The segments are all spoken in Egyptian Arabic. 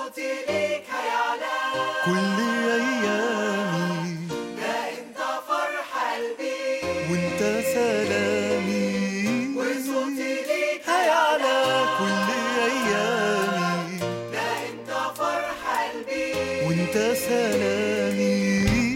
وصوتي ليك هيعلى كل أيامي ده انت فرح قلبي وانت سلامي وصوتي ليك هيعلى كل أيامي ده انت فرح قلبي وانت سلامي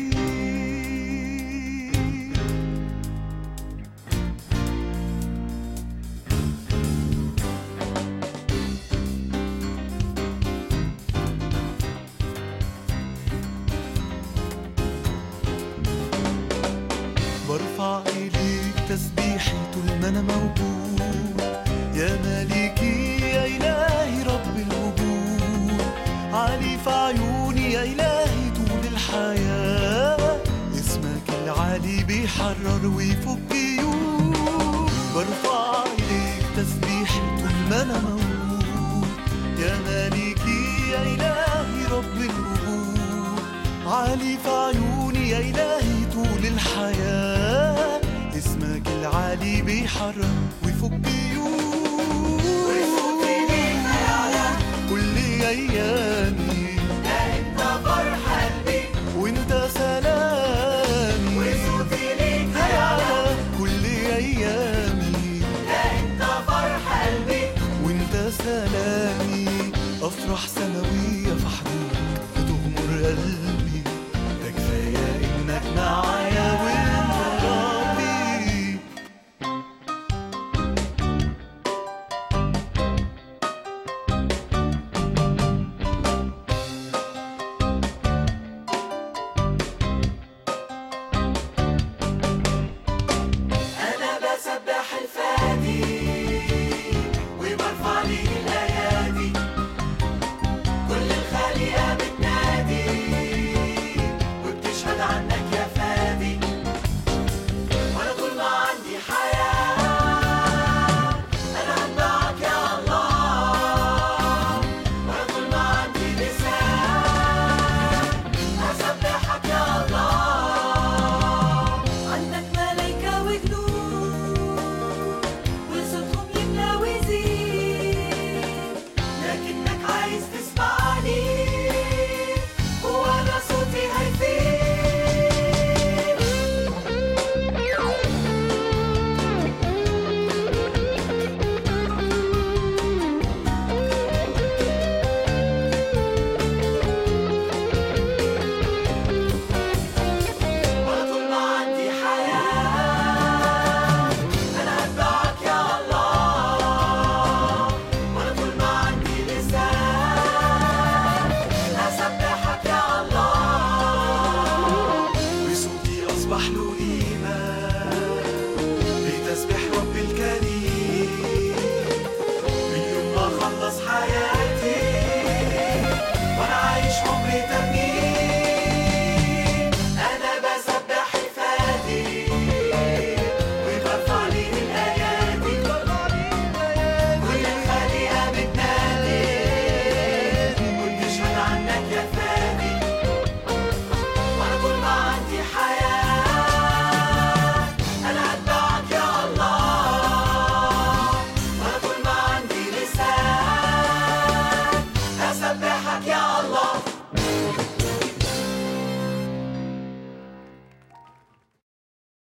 برفع إليك تسبيحي طول ما أنا موجود يا مالكي يا إلهي رب الوجود عالي في عيوني يا إلهي طول الحياة اسمك العالي بيحرر ويفك قيود برفع إليك تسبيحي طول ما أنا موجود يا مالكي يا إلهي رب الوجود عالي في عيوني يا إلهي طول الحياة اسمك العالي بيحرر ويفك قيود وصوتي ليك هيعلى كل أيامي ده انت فرح قلبي وانت سلامي وصوتي ليك هيعلى هيعلى كل أيامي ده انت فرح قلبي وانت سلامي أفرح سنوية في حضورك